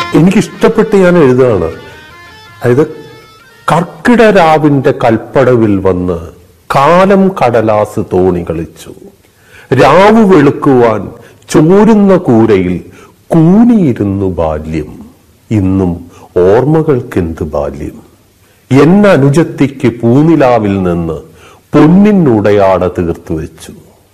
എനിക്കിഷ്ടപ്പെട്ട് ഞാൻ എഴുതുകയാണ് അതായത് കർക്കിട രാവിന്റെ കൽപ്പടവിൽ വന്ന് കാലം കടലാസ് തോണി കളിച്ചു രാവു വെളുക്കുവാൻ ചോരുന്ന കൂരയിൽ കൂനിയിരുന്നു ബാല്യം ഇന്നും ഓർമ്മകൾക്കെന്ത് ബാല്യം എന്നനുജത്തിക്ക് പൂനിലാവിൽ നിന്ന് പൊന്നിനുടയാട തീർത്തു വെച്ചു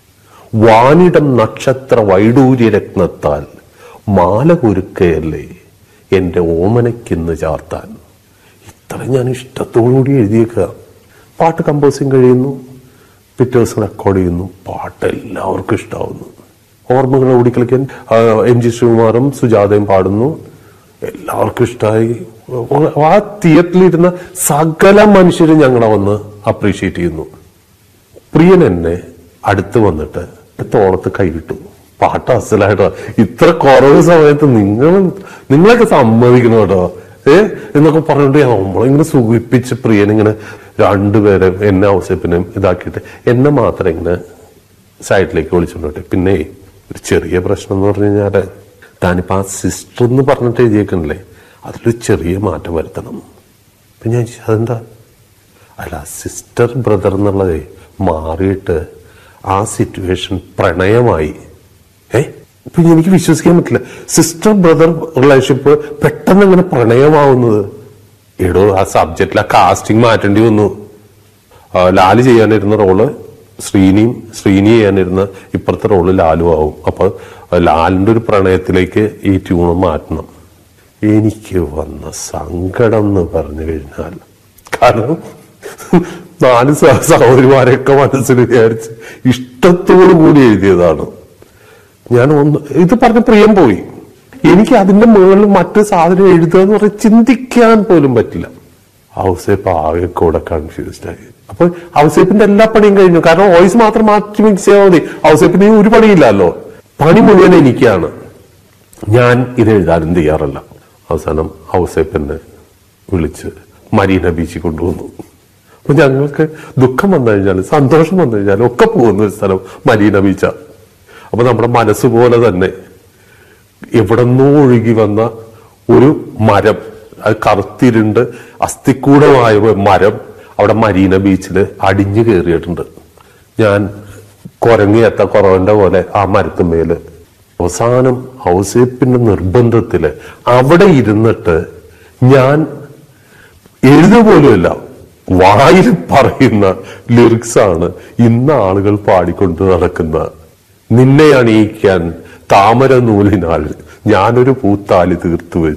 വാനിടം നക്ഷത്ര വൈഡൂര്യ രത്നത്താൽ മാല കുരുക്കയല്ലേ എന്റെ ഓമനയ്ക്കിന്ന് ചാർത്താൻ ഇത്ര ഞാൻ ഇഷ്ടത്തോടുകൂടി എഴുതിയേക്കുക പാട്ട് കമ്പോസിങ് കഴിയുന്നു പിറ്റേ ദിവസം റെക്കോർഡ് ചെയ്യുന്നു പാട്ട് എല്ലാവർക്കും ഇഷ്ടാവുന്നു ഓർമ്മകൾ ഓടിക്കളിക്കാൻ ആ, എം ജി ശ്രീകുമാറും സുജാതയും പാടുന്നു എല്ലാവർക്കും ഇഷ്ടമായി ആ തിയേറ്ററിലിരുന്ന സകല മനുഷ്യരും ഞങ്ങളെ വന്ന് അപ്രീഷിയേറ്റ് ചെയ്യുന്നു പ്രിയൻ എന്നെ അടുത്ത് വന്നിട്ട് തോളത്ത് കൈയിട്ടു പാട്ട് അസലായിട്ടോ ഇത്ര കുറവ് സമയത്ത് നിങ്ങൾ നിങ്ങളൊക്കെ സമ്മതിക്കണം കേട്ടോ ഏ എന്നൊക്കെ പറഞ്ഞിട്ട് നമ്മളിങ്ങനെ സുഖിപ്പിച്ച് പ്രിയൻ ഇങ്ങനെ രണ്ടുപേരെ എന്നെ ഔസേപ്പിനെയും ഇതാക്കിയിട്ട് എന്നെ മാത്രം ഇങ്ങനെ സൈഡിലേക്ക് വിളിച്ചോണ്ടോട്ടെ പിന്നെ ഒരു ചെറിയ പ്രശ്നം എന്ന് പറഞ്ഞു കഴിഞ്ഞാല് താനിപ്പോ ആ സിസ്റ്റർ എന്ന് പറഞ്ഞിട്ട് എഴുതിയേക്കണില്ലേ അതിലൊരു ചെറിയ മാറ്റം വരുത്തണം അപ്പൊ ഞാൻ ചോദിച്ചു, അതെന്താ അല്ല സിസ്റ്റർ ബ്രദർ എന്നുള്ളതേ മാറിയിട്ട് ആ സിറ്റുവേഷൻ പ്രണയമായി ഏ ഇപ്പൊ എനിക്ക് വിശ്വസിക്കാൻ പറ്റില്ല സിസ്റ്റർ ബ്രദർ റിലേഷൻഷിപ്പ് പെട്ടെന്ന് ഇങ്ങനെ പ്രണയമാവുന്നത് എടോ ആ സബ്ജക്റ്റിൽ ആ കാസ്റ്റിംഗ് മാറ്റേണ്ടി വന്നു ആ, ലാല് ചെയ്യാനിരുന്ന റോള് ശ്രീനിയും ശ്രീനി ചെയ്യാനിരുന്ന ഇപ്പുറത്തെ റോള് ലാലു ആവും അപ്പൊ ലാലിന്റെ ഒരു പ്രണയത്തിലേക്ക് ഈ ട്യൂണ് മാറ്റണം എനിക്ക് വന്ന സങ്കടം എന്ന് പറഞ്ഞു കഴിഞ്ഞാൽ കാരണം നാല് സഹ- സഹോദരിമാരെയൊക്കെ മനസ്സിൽ വിചാരിച്ച് ഇഷ്ടത്തോടു കൂടി എഴുതിയതാണ് ഞാൻ ഒന്ന് ഇത് പറഞ്ഞ പ്രിയം പോയി എനിക്ക് അതിന്റെ മുകളിൽ മറ്റു സാധനം എഴുതുക എന്ന് പറഞ്ഞാൽ ചിന്തിക്കാൻ പോലും പറ്റില്ല ഔസേപ്പ് ആകെ കൂടെ കൺഫ്യൂസ്ഡ് ആയി അപ്പൊ ഔസേപ്പിന്റെ എല്ലാ പണിയും കഴിഞ്ഞു കാരണം വോയിസ് മാത്രം മാറ്റി മിക്സ് ചെയ്താൽ മതി ഔസേപ്പിന് ഒരു പണിയില്ലല്ലോ പണി മുഴുവൻ എനിക്കാണ് ഞാൻ ഇത് എഴുതാനും തയ്യാറല്ല അവസാനം ഔസേപ്പിനെ വിളിച്ച് മരീന ബീച്ചിൽ കൊണ്ടുവന്നു അപ്പൊ ഞങ്ങൾക്ക് ദുഃഖം വന്നു കഴിഞ്ഞാൽ സന്തോഷം വന്നു കഴിഞ്ഞാൽ ഒക്കെ പോകുന്ന ഒരു സ്ഥലം മരീന ബീച്ചാ അപ്പൊ നമ്മുടെ മനസ്സ് പോലെ തന്നെ എവിടെന്നോ ഒഴുകി വന്ന ഒരു മരം അത് കറുത്തിരുണ്ട് അസ്ഥിക്കൂടമായ ഒരു മരം അവിടെ മരീന ബീച്ചിൽ അടിഞ്ഞു കയറിയിട്ടുണ്ട് ഞാൻ കുരങ്ങിയെത്ത കുറവന്റെ പോലെ ആ മരത്തുമേല് അവസാനം ഔസേപ്പിന്റെ നിർബന്ധത്തില് അവിടെ ഇരുന്നിട്ട് ഞാൻ എഴുതുക പോലുമല്ല വായിൽ പറയുന്ന ലിറിക്സ് ആണ് ഇന്ന് ആളുകൾ പാടിക്കൊണ്ട് നടക്കുന്ന നിന്നെ അണിയിക്കാൻ താമര നൂലിനാൽ ഞാനൊരു പൂത്താലി തീർത്തു വെച്ചു